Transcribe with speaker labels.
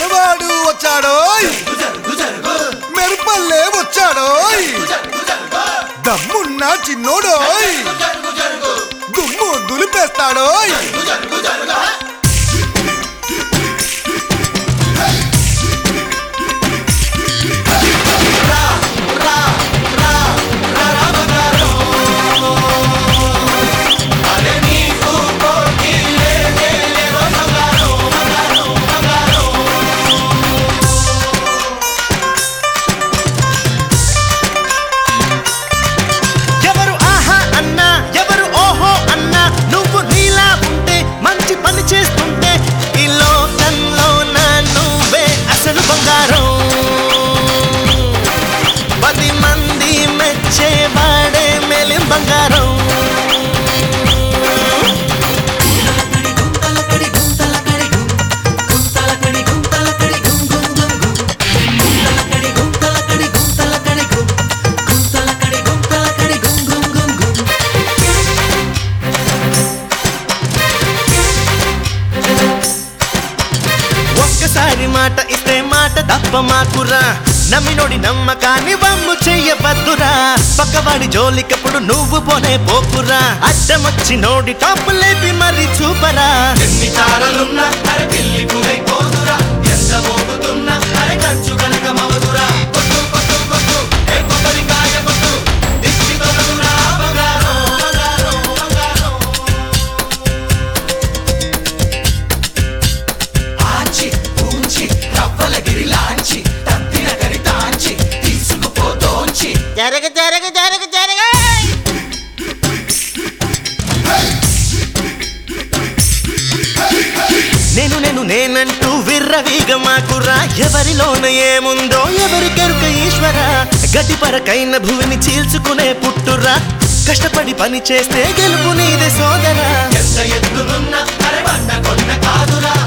Speaker 1: మనవాడు వచ్చాడోయ్ మెరుపల్లే వచ్చాడోయ్ దమ్మున్న చిన్నోడోయ్ దుమ్ము దులిపేస్తాడోయ్
Speaker 2: ఎవరు ఆహా అన్నా ఎవరు ఓహో అన్నా నువ్వు నీలా ఉంటే మంచి పని చేస్తుంటే ఈ లోకంలో నా నువ్వే అసలు బంగారం పది మంది మెచ్చేవాడే మేలిం బంగారం ఒక్కసారి మాట ఇస్తే మాట తప్ప మాకురా నమ్మినోడి నమ్మకాన్ని వమ్ము చెయ్యవద్దురా పక్కవాడి జోలికప్పుడు నువ్వు పోనే పోకురా అడ్డమొచ్చి నోడి టాప్ లేపి మరి చూపరా
Speaker 3: ఎన్ని తారలున్నా అరే పిల్లి పులైపోదురా ఎంత మోగుతున్నా అరే కంచు కనక మవదురా కొట్టు కొట్టు కొట్టు ఏ కొబ్బరికాయ కొట్టు దిష్టి తొలగురా బంగారం బంగారం బంగారం ఆంచి పూంచి రవ్వల గిరిలాంచి తప్పిన కరితాంచి తీసుకుపోతోంచి
Speaker 2: జరగ జరగ జరగ జరగ నేను నేను నేనంటూ విర్రవీగ మాకురా ఎవరిలోన ఏముందో ఎవరికెరుక ఈశ్వర గడ్డి పరకైన భూమిని చీల్చుకునే పుట్టురా కష్టపడి పని చేస్తే గెలుపు నీదే సోదరా
Speaker 3: ఎంత ఎత్తులున్నా అరే బండ కొండ కాదురా